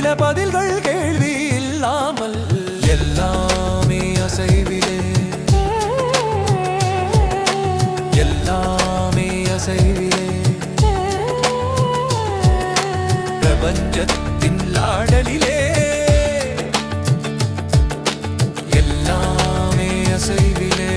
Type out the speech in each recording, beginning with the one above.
சில பதில்கள் கேள்வி இல்லாமல் எல்லாமே அசைவிலே எல்லாமே அசைவிலே பிரபஞ்சத்தின் லாடலிலே எல்லாமே அசைவிலே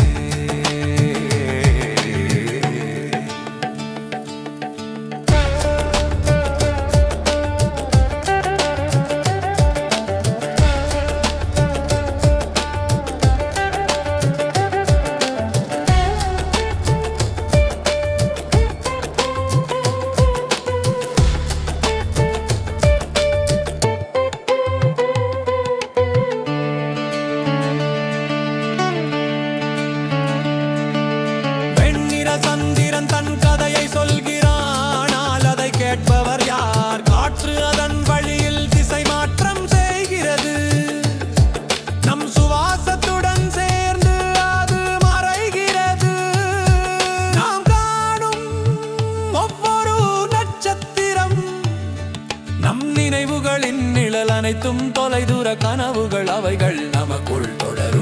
வெண்ணிற சந்திரன் தன் கதையை சொல்கிறானால் அதை கேட்பவர் யார் காற்று அதன் வழியில் திசை மாற்றம் செய்கிறது நம் சுவாசத்துடன் சேர்ந்து அது மறைகிறது நாம் காணும் ஒவ்வொரு நட்சத்திரம் நம் நினைவுகளின் நிழல் அனைத்தும் தொலைதூர கனவுகள் அவைகள் நமக்குள் தொடரும்